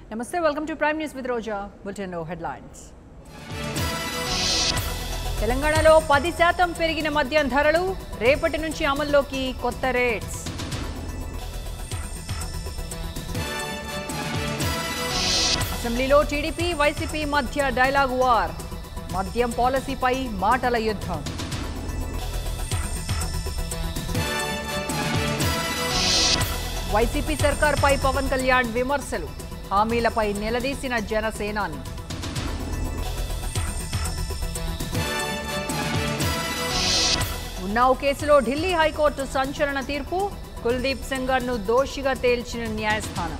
నమస్తే welcome to prime news with Roja bulletin headlines తెలంగాణలో పది శాతం పెరిగిన మద్యం ధరలు రేపటి నుంచి అమల్లోకి కొత్త రేట్స్ అసెంబ్లీలో టీడీపీ వైసీపీ మధ్య డైలాగ్ వార్ మద్యం పాలసీపై మాటల యుద్ధం వైసీపీ సర్కార్పై పవన్ కళ్యాణ్ విమర్శలు హామీలపై నిలదీసిన జనసేనాని ఉన్నావ్ కేసులో ఢిల్లీ హైకోర్టు సంచలన తీర్పు కుల్దీప్ సెంగర్ను దోషిగా తేల్చిన న్యాయస్థానం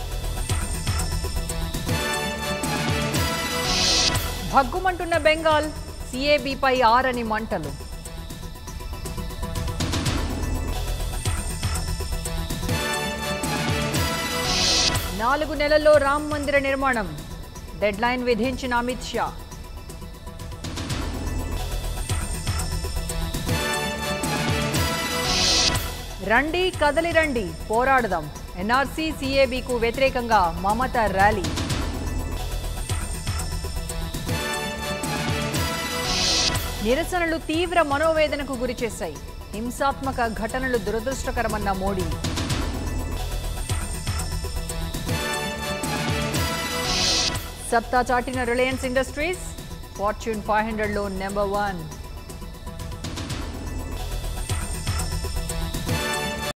భగ్గుమంటున్న బెంగాల్ సిఏబిపై ఆరని మంటలు నాలుగు నెలల్లో రామ్ మందిర నిర్మాణం డెడ్లైన్ విధించిన అమిత్ షా రండి కదలి రండి పోరాడదాం ఎన్ఆర్సీ సిఏబికు వ్యతిరేకంగా మమత ర్యాలీ నిరసనలు తీవ్ర మనోవేదనకు గురిచేశాయి హింసాత్మక ఘటనలు దురదృష్టకరమన్న మోడీ సత్తా చాటిన రిలయన్స్ ఇండస్ట్రీస్ ఫార్చ్యూన్ ఫైవ్ హండ్రెడ్లో నెంబర్ వన్